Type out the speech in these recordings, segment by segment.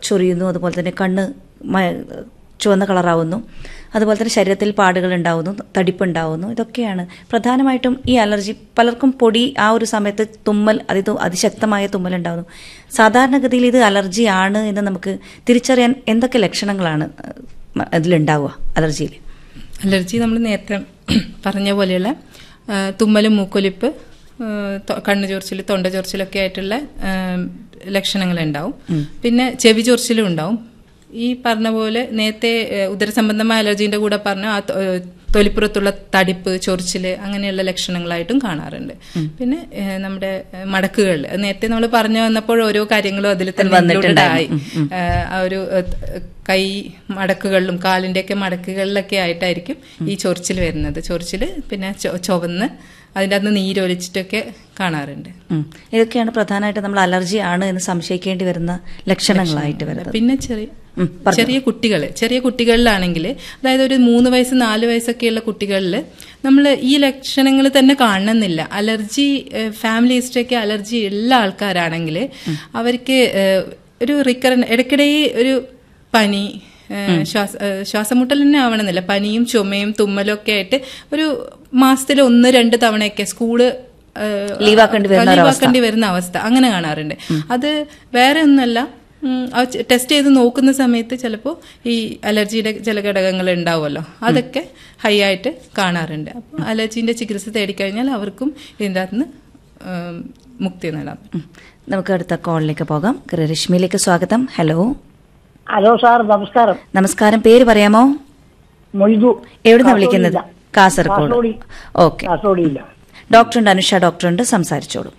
ചൊറിയുന്നു അതുപോലെ തന്നെ കണ്ണ് മ- ചുവന്ന കളറാവുന്നു അതുപോലെ തന്നെ ശരീരത്തിൽ പാടുകൾ ഉണ്ടാവുന്നു തടിപ്പുണ്ടാവുന്നു ഇതൊക്കെയാണ് പ്രധാനമായിട്ടും ഈ അലർജി പലർക്കും പൊടി ആ ഒരു സമയത്ത് തുമ്മൽ അതി അതിശക്തമായ തുമ്മൽ ഉണ്ടാവുന്നു സാധാരണഗതിയിൽ ഇത് അലർജി ആണ് എന്ന് നമുക്ക് തിരിച്ചറിയാൻ എന്തൊക്കെ ലക്ഷണങ്ങളാണ് അഹ് അതിലുണ്ടാവുക അലർജിയിൽ അലർജി നമ്മൾ നേരത്തെ പറഞ്ഞ പോലെയുള്ള ആ, തുമ്മലും മൂക്കൊലിപ്പ് ആ, തൊ- കണ്ണ് ചൊറിച്ചിൽ തൊണ്ട ചൊറിച്ചിലൊക്കെ ആയിട്ടുള്ള ആ, ലക്ഷണങ്ങളുണ്ടാവും പിന്നെ ചെവി ചൊറിച്ചിലും ഉണ്ടാവും ഈ പറഞ്ഞ പോലെ നേരത്തെ ആ, ഉദരസംബന്ധമായ അലർജീന്റെ കൂടെ പറഞ്ഞ ആ തൊ- ആ, തൊലിപ്പുറത്തുള്ള തടിപ്പ് ചൊറിച്ചില് അങ്ങനെയുള്ള ലക്ഷണങ്ങളായിട്ടും കാണാറുണ്ട് പിന്നെ ആ, നമ്മുടെ മടക്കുകളിൽ നേരത്തെ നമ്മൾ പറഞ്ഞു വന്നപ്പോൾ ഓരോ കാര്യങ്ങളും അതിൽ തന്നെ included ആയി ആ, ആ ഒരു ആ, കൈ മടക്കുകളിലും കാലിന്റെയൊക്കെ മടക്കുകളിലൊക്കെ ആയിട്ടായിരിക്കും ഈ ചൊറിച്ചിൽ വരുന്നത് ചൊറിച്ചിൽ പിന്നെ ചൊ- ചുവന്ന് അതിൻ്റെ അകത്ത് നീരൊലിച്ചിട്ടൊക്കെ കാണാറുണ്ട് ഉം. ഇതൊക്കെയാണ് പ്രധാനമായിട്ട് നമ്മൾ അലർജി ആണ് എന്ന് സംശയിക്കേണ്ടി വരുന്ന ലക്ഷണങ്ങളായിട്ട് വരുന്നത് പിന്നെ ചെറിയ ഉം, പറഞ്ഞോ. ചെറിയ കുട്ടികൾ ചെറിയ കുട്ടികളിലാണെങ്കിൽ അതായത് ഒരു മൂന്ന് വയസ്സ് നാല് വയസ്സൊക്കെയുള്ള കുട്ടികളിൽ നമ്മൾ ഈ ലക്ഷണങ്ങൾ തന്നെ കാണണമെന്നില്ല അലർജി ഫാമിലി ഹിസ്റ്ററിയൊക്കെ അലർജി ഉള്ള ആൾക്കാരാണെങ്കിൽ അവർക്ക് ഏഹ്, ഒരു റിക്കറൻ ഇടയ്ക്കിടെ ഒരു പനി ഏഹ്, ശ്വാസ ഏഹ്, ശ്വാസമുട്ടൽ തന്നെ ആവണമെന്നില്ല പനിയും ചുമയും തുമ്മലും ഒക്കെ ആയിട്ട് ഒരു മാസത്തിൽ ഒന്ന് രണ്ട് തവണയൊക്കെ സ്കൂള് ഏഹ്, ലീവാക്കേണ്ടി വരുന്ന ഒരവസ്ഥ. ലീവാക്കേണ്ടി വരുന്ന അവസ്ഥ അങ്ങനെ കാണാറുണ്ട് അത് വേറെ ഒന്നല്ല ഉം, അത് ടെസ്റ്റ് ചെയ്ത് നോക്കുന്ന സമയത്ത് ചിലപ്പോൾ ഈ അലർജിയുടെ ചില ഘടകങ്ങൾ ഉണ്ടാവുമല്ലോ അതൊക്കെ ഹൈ ആയിട്ട് കാണാറുണ്ട് അപ്പോൾ അലർജീൻ്റെ ചികിത്സ തേടിക്കഴിഞ്ഞാൽ അവർക്കും ഇതിൻ്റെ അകത്ത് നിന്ന് മുക്തി നേടാം ഉം. നമുക്ക് അടുത്ത കോളിലേക്ക് പോകാം രശ്മിയിലേക്ക് സ്വാഗതം ഹലോ ഹലോ സാർ നമസ്കാരം നമസ്കാരം പേര് പറയാമോ മൊയ്തു എവിടുന്ന വിളിക്കുന്നത് കാസർഗോഡ് കാസർഗോഡ്. ഓക്കെ കാസർഗോഡില്ല ഡോക്ടറുണ്ട് അനുഷ ഡോക്ടറുണ്ട് സംസാരിച്ചോളൂ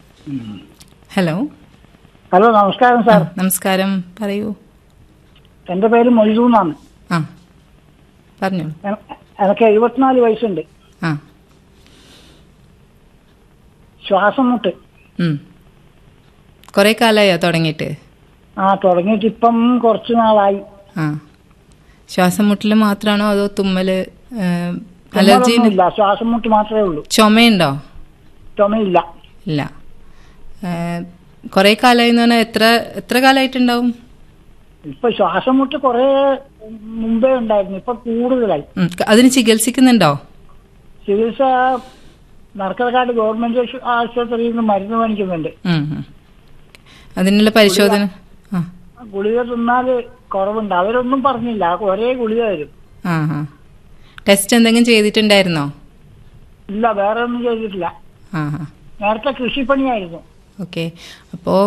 ഹലോ ഹലോ നമസ്കാരം സാർ നമസ്കാരം പറയൂ എന്റെ പേര് മൊയ്തു എന്നാണ് ആ പറഞ്ഞോളൂ എന- എനിക്ക് എഴുപത്തിനാല് വയസ്സുണ്ട് ആ ശ്വാസം മുട്ട് ഉം. കുറേ കാലമായോ തുടങ്ങിയിട്ട് ആ തുടങ്ങിയിട്ട് ഇപ്പം കുറച്ചു നാളായി ആ ശ്വാസം മുട്ടൽ മാത്രമാണോ അതോ തുമ്മല് അലർജി ഇല്ല ശ്വാസം മുട്ട് മാത്രമേ ഉള്ളൂ ചുമയുണ്ടോ ചുമയില്ല ഇല്ല കുറെ കാലമായി എന്ന് പറഞ്ഞാൽ എത്ര എത്ര കാലമായിട്ടുണ്ടാവും ഇപ്പൊ ശ്വാസം മുട്ട് കുറെ മുമ്പേ ഉണ്ടായിരുന്നു ഇപ്പൊ കൂടുതലായി ഉം. അതിന് ചികിത്സിക്കുന്നുണ്ടോ ചികിത്സ നർക്കടക്കാട് ഗവൺമെന്റ് ആശുപത്രിയിൽ നിന്ന് മരുന്ന് മേടിക്കുന്നുണ്ട് ഉം, ഉം. അതിനുള്ള പരിശോധന ആ ഗുളിക തിന്നാല് കുറവുണ്ട് അവരൊന്നും പറഞ്ഞില്ല ഒരേ ഗുളിക വരും ആ ആ ടെസ്റ്റ് എന്തെങ്കിലും ചെയ്തിട്ടുണ്ടായിരുന്നോ ഇല്ല വേറെ ഒന്നും ചെയ്തിട്ടില്ല ആ ആ നേരത്തെ കൃഷിപ്പണിയായിരുന്നു ഓക്കെ അപ്പോൾ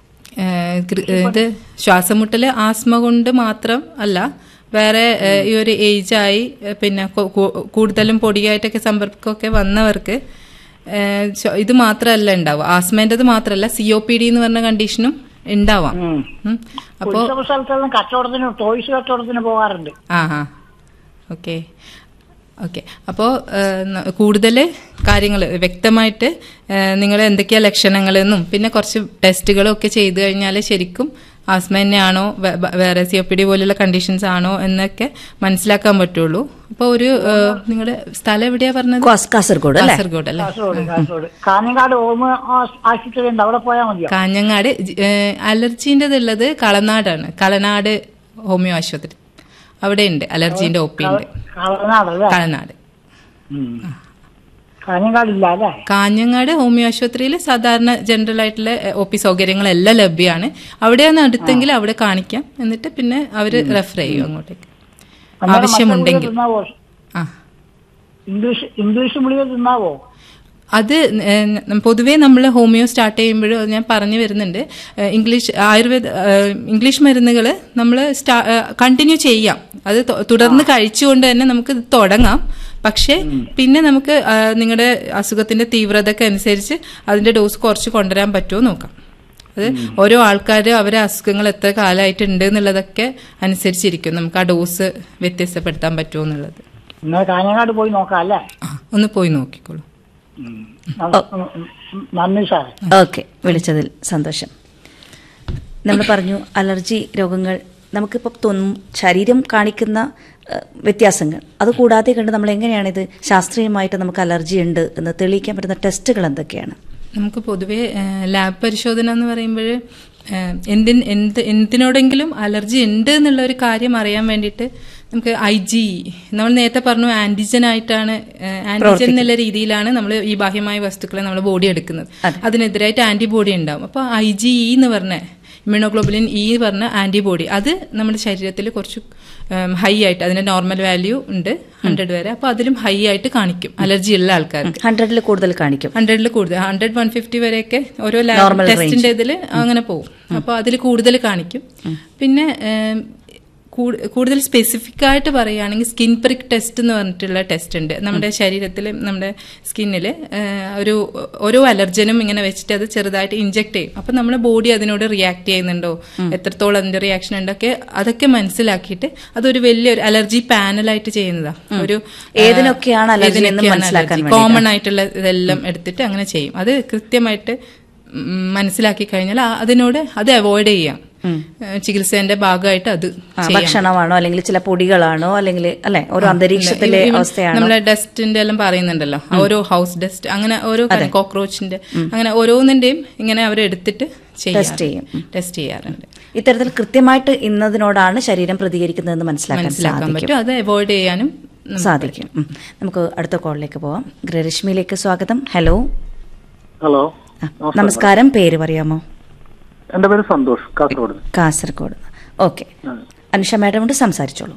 ഇത് ശ്വാസമുട്ടൽ ആസ്മ കൊണ്ട് മാത്രം അല്ല വേറെ ഏഹ്, ഈ ഒരു ഏജായി ഏഹ്, പിന്നെ കു- കു- കൂടുതലും പൊടിയായിട്ടൊക്കെ സമ്പർക്കമൊക്കെ വന്നവർക്ക് ഏഹ്, ശ്വ- ഇത് മാത്രമല്ല ഉണ്ടാവുക ആസ്മേൻ്റെത് മാത്രമല്ല സി ഒ പി ഡി എന്ന് പറഞ്ഞ കണ്ടീഷനും ഉണ്ടാവാം ഉം. ഉം. അപ്പോൾ ഉത്സവ സ്ഥലത്തെല്ലാം കച്ചവടത്തിന് ടോയ്സ് കച്ചവടത്തിന് പോകാറുണ്ട് ആ ആ ഓക്കെ ഓക്കെ അപ്പോൾ കൂടുതൽ കാര്യങ്ങൾ വ്യക്തമായിട്ട് നിങ്ങൾ എന്തൊക്കെയാ ലക്ഷണങ്ങളെന്നും പിന്നെ കുറച്ച് ടെസ്റ്റുകളും ഒക്കെ ചെയ്തു കഴിഞ്ഞാൽ ശരിക്കും ആസ്മ തന്നെയാണോ വേ- വേ- വേറെ സി ഒ പി ഡി പോലുള്ള കണ്ടീഷൻസ് ആണോ എന്നൊക്കെ മനസ്സിലാക്കാൻ പറ്റുള്ളൂ അപ്പോൾ ഒരു നിങ്ങളുടെ സ്ഥലം എവിടെയാ പറഞ്ഞത് കാസ്- കാസർഗോഡ് അല്ലേ കാസർഗോഡ് അല്ലേ കാസർഗോഡ് കാസർഗോഡ് കാഞ്ഞങ്ങാട് ഹോം ആസ്- ആശുപത്രി ഉണ്ട് അവിടെ പോയാൽ മതിയോ കാഞ്ഞങ്ങാട് അലർജീൻ്റെത് ഉള്ളത് കളനാടാണ് കളനാട് ഹോമിയോ ആശുപത്രി അവിടെ ഉണ്ട് അലർജീന്റെ ഒ പി ഉണ്ട് കളനാടല്ലേ കളനാട് കാഞ്ഞങ്ങാട് ഇല്ല അല്ലേ കാഞ്ഞങ്ങാട് ഹോമിയോ ആശുപത്രിയിൽ സാധാരണ ജനറൽ ആയിട്ടുള്ള ഒ പി സൗകര്യങ്ങളെല്ലാം ലഭ്യമാണ് അവിടെയാണ് അടുത്തെങ്കിൽ അവിടെ കാണിക്കാം എന്നിട്ട് പിന്നെ അവര് റെഫർ ചെയ്യും അങ്ങോട്ടേക്ക് അന്നേരം ആവശ്യമുണ്ടെങ്കിൽ മറ്റേ ഗുളിക തിന്നാവോ ആ ഇംഗ്ലീഷ് ഇംഗ്ലീഷ് ഗുളിക തിന്നാവോ അത് ഏഹ്, പൊതുവേ നമ്മൾ ഹോമിയോ സ്റ്റാർട്ട് ചെയ്യുമ്പോൾ ഞാൻ പറഞ്ഞു വരുന്നുണ്ട് ഏഹ്, ഇംഗ്ലീഷ് ആയുർവേദ ഏഹ്, ഇംഗ്ലീഷ് മരുന്നുകൾ നമ്മൾ കണ്ടിന്യൂ ചെയ്യാം അത് തൊ- തുടർന്ന് കഴിച്ചുകൊണ്ട് തന്നെ നമുക്ക് ഇത് തുടങ്ങാം പക്ഷേ പിന്നെ നമുക്ക് നിങ്ങളുടെ അസുഖത്തിന്റെ തീവ്രതയ്ക്ക് അനുസരിച്ച് അതിന്റെ ഡോസ് കുറച്ച് കൊണ്ടുവരാൻ പറ്റുമോ നോക്കാം അത് ഓരോ ആൾക്കാർ അവരെ അസുഖങ്ങൾ എത്ര കാലമായിട്ടുണ്ട് എന്നുള്ളതൊക്കെ അനുസരിച്ചിരിക്കും നമുക്ക് ആ ഡോസ് വ്യത്യസ്തപ്പെടുത്താൻ പറ്റുമോ എന്നുള്ളത് ഇന്നലെ കാഞ്ഞങ്ങാട് പോയി നോക്കാം അല്ലേ ആ ഒന്ന് പോയി നോക്കിക്കോളൂ നമ- ഉം, ഉം, നന്ദി സാറേ ഓക്കെ വിളിച്ചതിൽ സന്തോഷം നമ്മൾ പറഞ്ഞു അലർജി രോഗങ്ങൾ നമുക്കിപ്പോൾ തോന്നും ശരീരം കാണിക്കുന്ന ഏഹ്, വ്യത്യാസങ്ങൾ അതുകൂടാതെ കണ്ട് നമ്മൾ എങ്ങനെയാണ് ഇത് ശാസ്ത്രീയമായിട്ട് നമുക്ക് അലർജി ഉണ്ട് എന്ന് തെളിയിക്കാൻ പറ്റുന്ന ടെസ്റ്റുകൾ എന്തൊക്കെയാണ് നമുക്ക് പൊതുവേ ലാബ് പരിശോധന എന്ന് പറയുമ്പോൾ ഏഹ് എന്തിൻ എന്ത് എന്തിനോടെങ്കിലും അലർജി ഉണ്ട് എന്നുള്ള ഒരു കാര്യം അറിയാൻ വേണ്ടിയിട്ട് നമുക്ക് ഐ ജി നമ്മൾ നേരത്തെ പറഞ്ഞു ആന്റിജൻ ആയിട്ടാണ് ആന്റിജൻ എന്നുള്ള രീതിയിലാണ് നമ്മൾ ഈ ബാഹ്യമായ വസ്തുക്കളെ നമ്മൾ ബോഡി എടുക്കുന്നത് അതിനെതിരായിട്ട് ആന്റിബോഡി ഉണ്ടാവും അപ്പോൾ ഐ ജി ഇ എന്ന് പറഞ്ഞ ഇമ്മ്യൂണോഗ്ലോബുലിൻ ഇ പറഞ്ഞ ആന്റിബോഡി അത് നമ്മുടെ ശരീരത്തിൽ കുറച്ച് ഹൈ ആയിട്ട് അതിന്റെ നോർമൽ വാല്യൂ ഉണ്ട് ഹൺഡ്രഡ് വരെ അപ്പോൾ അതിലും ഹൈ ആയിട്ട് കാണിക്കും അലർജി ഉള്ള ആൾക്കാർക്ക് ഹൺഡ്രഡിൽ കൂടുതൽ കാണിക്കും ഹൺഡ്രഡിൽ കൂടുതൽ ഹൺഡ്രഡ് വൺ ഫിഫ്റ്റി വരെയൊക്കെ ഓരോ Normal ലാബ് ടെസ്റ്റിന്റെ ഇതിൽ അങ്ങനെ പോകും അപ്പോൾ അതിൽ കൂടുതൽ കാണിക്കും പിന്നെ ഏം, കൂ- കൂടുതൽ സ്പെസിഫിക് ആയിട്ട് പറയുകയാണെങ്കിൽ സ്കിൻ പ്രിക് ടെസ്റ്റ് എന്ന് പറഞ്ഞിട്ടുള്ള ടെസ്റ്റ് ഉണ്ട് നമ്മുടെ ശരീരത്തിൽ നമ്മുടെ സ്കിന്നിൽ ഒരു ഓരോ അലർജനും ഇങ്ങനെ വെച്ചിട്ട് അത് ചെറുതായിട്ട് ഇഞ്ചെക്ട് ചെയ്യും അപ്പൊ നമ്മുടെ ബോഡി അതിനോട് റിയാക്ട് ചെയ്യുന്നുണ്ടോ എത്രത്തോളം അതിന്റെ റിയാക്ഷൻ ഉണ്ടൊക്കെ അതൊക്കെ മനസ്സിലാക്കിയിട്ട് അതൊരു വലിയൊരു അലർജി പാനലായിട്ട് ചെയ്യുന്നതാ ഒരു ഏതിനൊക്കെയാണ് allergy എന്ന് മനസ്സിലാക്കാൻ കോമൺ ആയിട്ടുള്ള ഇതെല്ലാം എടുത്തിട്ട് അങ്ങനെ ചെയ്യും അത് കൃത്യമായിട്ട് ഉം, മനസ്സിലാക്കി കഴിഞ്ഞാൽ ആ- അതിനോട് അത് അവോയ്ഡ് ചെയ്യാം ഏഹ് ചികിത്സേന്റെ ഭാഗമായിട്ട് അത് ആ, ചെയ്യാം ഭക്ഷണമാണോ അല്ലെങ്കിൽ ചില പൊടികളാണോ അല്ലെങ്കിൽ അല്ലെ ഓരോ അന്തരീക്ഷത്തിലെ Even അവസ്ഥയാണോ നമ്മളെ ഡസ്റ്റിന്റെ എല്ലാം പറയുന്നുണ്ടല്ലോ ഓരോ ഹൗസ് ഡസ്റ്റ് അങ്ങനെ ഓരോ കോക്രോച്ചിന്റെ അങ്ങനെ ഓരോന്നിന്റെയും ഇങ്ങനെ അവർ എടുത്തിട്ട് Test ചെയ്യും. ടെസ്റ്റ് ചെയ്യാറുണ്ട് ഇത്തരത്തിൽ കൃത്യമായിട്ട് ഇന്നതിനോടാണ് ശരീരം പ്രതികരിക്കുന്നതെന്ന് മനസ്സിലാക്കാൻ മനസ്സിലാക്കാൻ സാധിക്കും പറ്റും അത് അവോയ്ഡ് ചെയ്യാനും നമുക്ക് സാധിക്കും ഉം. നമുക്ക് അടുത്ത കോളിലേക്ക് പോവാം ഗൃഹരശ്മിയിലേക്ക് സ്വാഗതം ഹലോ ഹലോ ആ, നമസ്കാരം പേര് പറയാമോ എന്റെ പേര് സന്തോഷ് കാസർഗോഡ് കാസർഗോഡ് ഓക്കെ അനുഷ മാഡമോട് സംസാരിച്ചോളൂ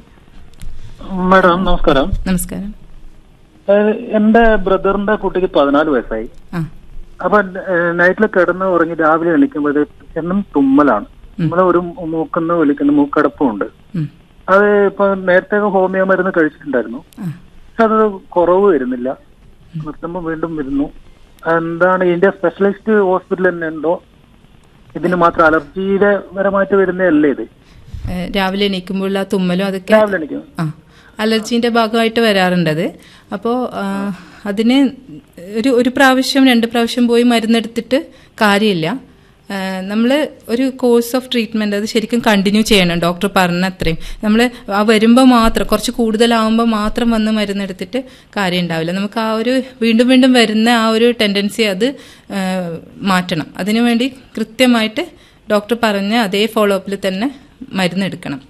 മാഡം നമസ്കാരം നമസ്കാരം ഏഹ് എന്റെ ബ്രദറിന്റെ കുട്ടിക്ക് പതിനാല് വയസ്സായി ആ അപ്പൊ നൈറ്റിൽ കിടന്ന് ഉറങ്ങി രാവിലെ എണീക്കുമ്പോഴത്തേക്ക് എന്നും തുമ്മലാണ് നമ്മളെ ഒരു മൂക്കുന്ന വിളിക്കുന്ന മൂക്കടപ്പും ഉണ്ട് ഉം. അത് ഇപ്പൊ നേരത്തെ ഹോമിയോ മരുന്ന് കഴിച്ചിട്ടുണ്ടായിരുന്നു ആ. പക്ഷെ അത് കുറവ് വരുന്നില്ല നിർത്തുമ്പോൾ വീണ്ടും വരുന്നു എന്താണ് ഇതിന്റെ സ്പെഷ്യലിസ്റ്റ് ഹോസ്പിറ്റൽ തന്നെ ഉണ്ടോ ഇതിന് മാത്രം അലർജിയുടെ പരമായിട്ട് വരുന്നതല്ലേ ഇത് ഏഹ് രാവിലെ എണീക്കുമ്പോഴുള്ള ആ തുമ്മലും അതൊക്കെ രാവിലെ എണീക്കും ആ അലർജീൻ്റെ ഭാഗമായിട്ട് വരാറുണ്ടത് അപ്പോൾ അതിന് ഒരു ഒരു പ്രാവശ്യം രണ്ട് പ്രാവശ്യം പോയി മരുന്നെടുത്തിട്ട് കാര്യമില്ല നമ്മൾ ഒരു കോഴ്സ് ഓഫ് ട്രീറ്റ്മെന്റ് അത് ശരിക്കും കണ്ടിന്യൂ ചെയ്യണം ഡോക്ടർ പറഞ്ഞ അത്രയും നമ്മൾ ആ വരുമ്പോൾ മാത്രം കുറച്ച് കൂടുതലാവുമ്പോൾ മാത്രം വന്ന് മരുന്നെടുത്തിട്ട് കാര്യം ഉണ്ടാവില്ല നമുക്ക് ആ ഒരു വീണ്ടും വീണ്ടും വരുന്ന ആ ഒരു ടെൻഡൻസി അത് ആ, മാറ്റണം അതിനുവേണ്ടി കൃത്യമായിട്ട് ഡോക്ടർ പറഞ്ഞ അതേ ഫോളോ അപ്പിൽ തന്നെ മരുന്നെടുക്കണം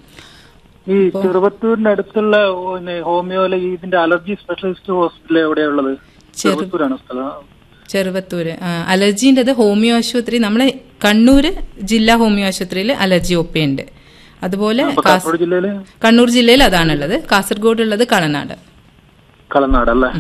ഈ ചെറുവത്തൂരിന്റെ അടുത്തുള്ള പിന്നെ ഹോമിയോയിലെ ഈ ഇതിന്റെ അലർജി സ്പെഷ്യലിസ്റ്റ് ഹോസ്പിറ്റൽ എവിടെയുള്ളത് ചെറുവത്തൂരാണ് സ്ഥലം ചെറുവത്തൂര് ആ, അലർജീൻ്റെത് ഹോമിയോ ആശുപത്രി നമ്മളെ കണ്ണൂര് ജില്ലാ ഹോമിയോ ആശുപത്രിയിൽ അലർജി ഒ പി ഉണ്ട് അതുപോലെ അപ്പൊ കാസ- കാസർഗോഡ് ജില്ലയില് കണ്ണൂർ ജില്ലയിൽ അതാണുള്ളത് കാസർഗോഡ് ഉള്ളത് കളനാട് കളനാട് അല്ലേ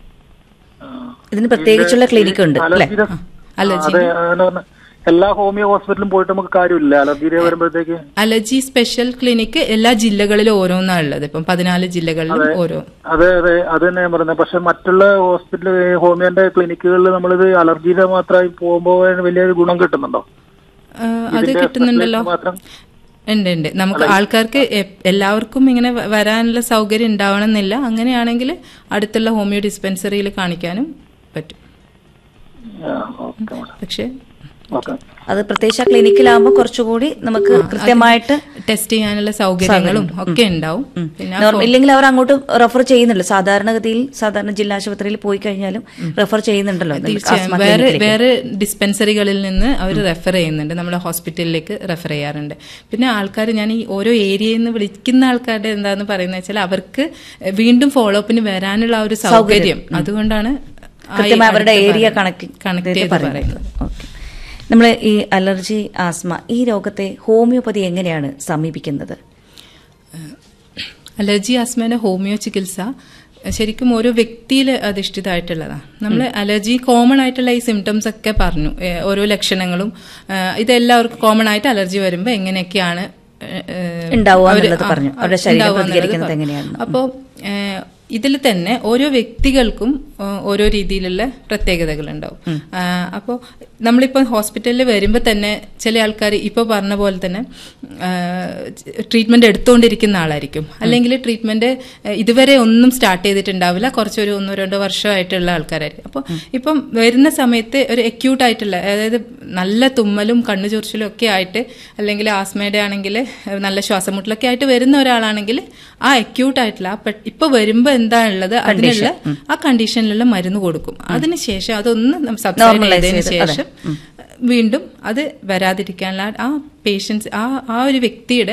ഇതിന് പ്രത്യേകിച്ചുള്ള ക്ലിനിക്ക് ഉണ്ട് അല്ലെ അലർജിയുടെ അലർജി അതെ അങ്ങനെ പറഞ്ഞ എല്ലാ ഹോമിയോ ഹോസ്പിറ്റലും പോയിട്ട് നമുക്ക് കാര്യമില്ല അലർജിയുടെ വരുമ്പോഴത്തേക്ക് അലർജി സ്പെഷ്യൽ ക്ലിനിക്ക് എല്ലാ ജില്ലകളിലും ഓരോന്നാണ് ഉള്ളത് ഇപ്പം പതിനാല് ജില്ലകളിലും ഓരോ അതെ അതെ അത് തന്നെ ഞാൻ പറയുന്നത് പക്ഷെ മറ്റുള്ള ഹോസ്പിറ്റൽ ഹോമിയോന്റെ ക്ലിനിക്കുകളിൽ നമ്മളിത് അലർജിയുടെ മാത്രമായി പോകുമ്പോൾ വലിയൊരു ഗുണം കിട്ടുന്നുണ്ടോ ആ, അത് ഇതിന്റെ കിട്ടുന്നുണ്ടല്ലോ specialist മാത്രം ഉണ്ട് ഉണ്ട് നമുക്ക് ആൾക്കാർക്ക് എ- എല്ലാവർക്കും ഇങ്ങനെ വ- വരാനുള്ള സൗകര്യം ഉണ്ടാവണമെന്നില്ല അങ്ങനെയാണെങ്കിൽ അടുത്തുള്ള ഹോമിയോ ഡിസ്പെൻസറിയിൽ കാണിക്കാനും പറ്റും ഓക്കെ മാഡം പക്ഷേ ഓക്കെ അത് പ്രത്യേകിച്ച് ആ ക്ലിനിക്കിലാകുമ്പോൾ കുറച്ചുകൂടി നമുക്ക് കൃത്യമായിട്ട് ടെസ്റ്റ് ചെയ്യാനുള്ള സൗകര്യങ്ങളും ഒക്കെ ഉണ്ടാവും പിന്നെ ആ നോർമൽ ഇല്ലെങ്കിൽ അവർ അങ്ങോട്ട് റെഫർ ചെയ്യുന്നുണ്ടല്ലോ സാധാരണഗതിയിൽ സാധാരണ ജില്ലാ ആശുപത്രിയിൽ പോയി കഴിഞ്ഞാലും റെഫർ ചെയ്യുന്നുണ്ടല്ലോ നിങ്ങൾക്ക് തീർച്ചയായും ആസ്മ വേറെ ക്ലിനിക്കിലേക്ക്. വേറെ ഡിസ്പെൻസറികളിൽ നിന്ന് അവർ റെഫർ ചെയ്യുന്നുണ്ട് നമ്മുടെ ഹോസ്പിറ്റലിലേക്ക് റെഫർ ചെയ്യാറുണ്ട് പിന്നെ ആൾക്കാർ ഞാൻ ഈ ഓരോ ഏരിയയിൽ നിന്ന് വിളിക്കുന്ന ആൾക്കാരുടെ എന്താന്ന് പറയുന്നത് വെച്ചാൽ അവർക്ക് വീണ്ടും ഫോളോ അപ്പിന് വരാനുള്ള ആ ഒരു സൗകര്യം അതുകൊണ്ടാണ് ആ കൃത്യമായി അവരുടെ അടുത്ത് ഏരിയ പറയുന്നത്. കണക്ട് കണക്ട് ചെയ്ത് പറയുന്നത് ഓക്കെ നമ്മൾ ഈ അലർജി ആസ്മ ഈ രോഗത്തെ ഹോമിയോപ്പതി എങ്ങനെയാണ് സമീപിക്കുന്നത് അലർജി ആസ്മയുടെ ഹോമിയോ ചികിത്സ ശരിക്കും ഓരോ വ്യക്തിയിൽ അധിഷ്ഠിതമായിട്ടുള്ളതാണ് നമ്മൾ അലർജി കോമൺ ആയിട്ടുള്ള ഈ സിംറ്റംസ് ഒക്കെ പറഞ്ഞു ഏ, ഓരോ ലക്ഷണങ്ങളും ഏ, ഇതെല്ലാവർക്കും കോമൺ ആയിട്ട് അലർജി വരുമ്പോൾ എങ്ങനെയൊക്കെയാണ് ഏ, ഏ, ഉണ്ടാവുക അവര് എന്നുള്ളത് ആ, പറഞ്ഞു. ആ, അവരുടെ ശരീരം ഉണ്ടാവുക എന്നുള്ളത് പ്രതികരിക്കുന്നത് പറഞ്ഞു. എങ്ങനെയാണെന്ന്. അപ്പോൾ ഇതിൽ തന്നെ ഓരോ വ്യക്തികൾക്കും ആ, ഓരോ രീതിയിലുള്ള പ്രത്യേകതകൾ ഉണ്ടാവും അപ്പോൾ നമ്മളിപ്പോൾ ഹോസ്പിറ്റലിൽ വരുമ്പോൾ തന്നെ ചില ആൾക്കാർ ഇപ്പോൾ പറഞ്ഞ പോലെ തന്നെ ട്രീറ്റ്മെന്റ് എടുത്തുകൊണ്ടിരിക്കുന്ന ആളായിരിക്കും അല്ലെങ്കിൽ ട്രീറ്റ്മെന്റ് ഇതുവരെ ഒന്നും സ്റ്റാർട്ട് ചെയ്തിട്ടുണ്ടാവില്ല കുറച്ചൊരു ഒന്നോ രണ്ടോ വർഷമായിട്ടുള്ള ആൾക്കാരായിരിക്കും അപ്പോൾ ഇപ്പം വരുന്ന സമയത്ത് ഒരു അക്യൂട്ട് ആയിട്ടുള്ള അതായത് നല്ല തുമ്മലും കണ്ണു ചൊറിച്ചിലും ഒക്കെ ആയിട്ട് അല്ലെങ്കിൽ ആസ്മയുടെ ആണെങ്കിൽ നല്ല ശ്വാസമുട്ടലൊക്കെ ആയിട്ട് വരുന്ന ഒരാളാണെങ്കിൽ ആ അക്യൂട്ട് ആയിട്ടുള്ള ആ പെ- ഇപ്പൊ വരുമ്പോ എന്താ ഉള്ളത് അതിനുള്ള ആ കണ്ടീഷനിലുള്ള മരുന്ന് കൊടുക്കും അതിനുശേഷം അതൊന്ന് സബ്സൈഡ് Normalize ചെയ്തതിന് ചെയ്ത്, അതെ. ശേഷം വീണ്ടും അത് വരാതിരിക്കാനുള്ള ആ പേഷ്യൻസ് ആ ആ ഒരു വ്യക്തിയുടെ